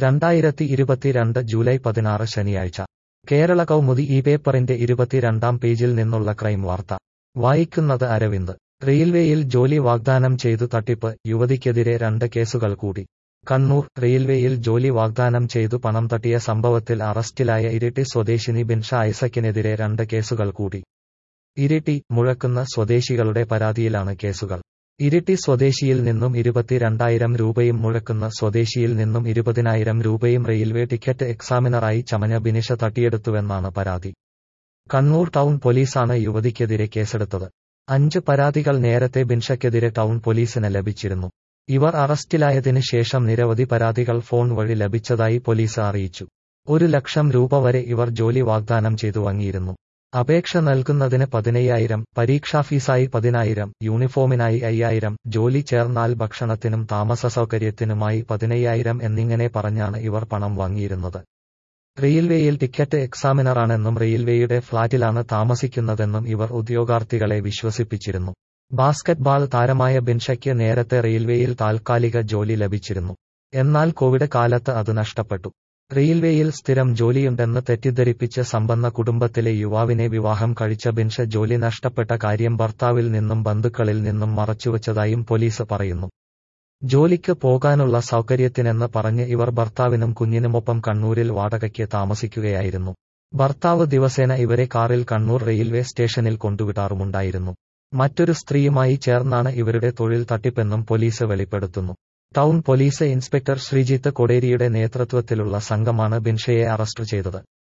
രണ്ടായിരത്തി ഇരുപത്തിരണ്ട് ജൂലൈ പതിനാറ് ശനിയാഴ്ച കേരള കൗമുദി ഈ പേപ്പറിന്റെ ഇരുപത്തിരണ്ടാം പേജിൽ നിന്നുള്ള ക്രൈം വാർത്ത വായിക്കുന്നത് അരവിന്ദ് റെയിൽവേയിൽ ജോലി വാഗ്ദാനം ചെയ്തു തട്ടിപ്പ് യുവതിക്കെതിരെ രണ്ട് കേസുകൾ കൂടി കണ്ണൂർ റെയിൽവേയിൽ ജോലി വാഗ്ദാനം ചെയ്തു പണം തട്ടിയ സംഭവത്തിൽ അറസ്റ്റിലായ ഇരിട്ടി സ്വദേശിനി ബിൻഷ ഐസക്കിനെതിരെ രണ്ട് കേസുകൾ കൂടി ഇരിട്ടി മുഴക്കുന്ന സ്വദേശികളുടെ പരാതിയിലാണ് കേസുകൾ ഇരിട്ടി സ്വദേശിയിൽ നിന്നും ഇരുപത്തിരണ്ടായിരം രൂപയും മുഴക്കുന്ന സ്വദേശിയിൽ നിന്നും ഇരുപതിനായിരം രൂപയും റെയിൽവേ ടിക്കറ്റ് എക്സാമിനറായി ചമഞ്ഞ ബിനിഷ തട്ടിയെടുത്തുവെന്നാണ് പരാതി കണ്ണൂർ ടൗൺ പോലീസാണ് യുവതിക്കെതിരെ കേസെടുത്തത് അഞ്ച് പരാതികൾ നേരത്തെ ബിൻഷയ്ക്കെതിരെ ടൗൺ പോലീസിന് ലഭിച്ചിരുന്നു ഇവർ അറസ്റ്റിലായതിനു ശേഷം നിരവധി പരാതികൾ ഫോൺ വഴി ലഭിച്ചതായി പോലീസ് അറിയിച്ചു ഒരു ലക്ഷം രൂപ വരെ ഇവർ ജോലി വാഗ്ദാനം ചെയ്തു വാങ്ങിയിരുന്നു അപേക്ഷ നൽകുന്നതിന് പതിനയ്യായിരം പരീക്ഷാ ഫീസായി പതിനായിരം യൂണിഫോമിനായി അയ്യായിരം ജോലി ചേർന്നാൽ ഭക്ഷണത്തിനും താമസ സൗകര്യത്തിനുമായി പതിനയ്യായിരം എന്നിങ്ങനെ പറഞ്ഞാണ് ഇവർ പണം വാങ്ങിയിരുന്നത് റെയിൽവേയിൽ ടിക്കറ്റ് എക്സാമിനറാണെന്നും റെയിൽവേയുടെ ഫ്ളാറ്റിലാണ് താമസിക്കുന്നതെന്നും ഇവർ ഉദ്യോഗാർത്ഥികളെ വിശ്വസിപ്പിച്ചിരുന്നു ബാസ്കറ്റ്ബാൾ താരമായ ബിൻഷയ്ക്ക് നേരത്തെ റെയിൽവേയിൽ താൽക്കാലിക ജോലി ലഭിച്ചിരുന്നു എന്നാൽ കോവിഡ് കാലത്ത് അത് നഷ്ടപ്പെട്ടു റെയിൽവേയിൽ സ്ഥിരം ജോലിയുണ്ടെന്ന് തെറ്റിദ്ധരിപ്പിച്ച് സമ്പന്ന കുടുംബത്തിലെ യുവാവിനെ വിവാഹം കഴിച്ച ബിൻഷ ജോലി നഷ്ടപ്പെട്ട കാര്യം ഭർത്താവിൽ നിന്നും ബന്ധുക്കളിൽ നിന്നും മറച്ചുവച്ചതായും പോലീസ് പറയുന്നു ജോലിക്ക് പോകാനുള്ള സൗകര്യത്തിനെന്ന് പറഞ്ഞ് ഇവർ ഭർത്താവിനും കുഞ്ഞിനുമൊപ്പം കണ്ണൂരിൽ വാടകയ്ക്ക് താമസിക്കുകയായിരുന്നു ഭർത്താവ് ദിവസേന ഇവരെ കാറിൽ കണ്ണൂർ റെയിൽവേ സ്റ്റേഷനിൽ കൊണ്ടുവിടാറുമുണ്ടായിരുന്നു മറ്റൊരു സ്ത്രീയുമായി ചേർന്നാണ് ഇവരുടെ തൊഴിൽ തട്ടിപ്പെന്നും പോലീസ് വെളിപ്പെടുത്തുന്നു ടൗൺ പോലീസ് ഇൻസ്പെക്ടർ ശ്രീജിത്ത് കൊടേരിയുടെ നേതൃത്വത്തിലുള്ള സംഘമാണ് ബിൻഷയെ അറസ്റ്റ് ചെയ്തത്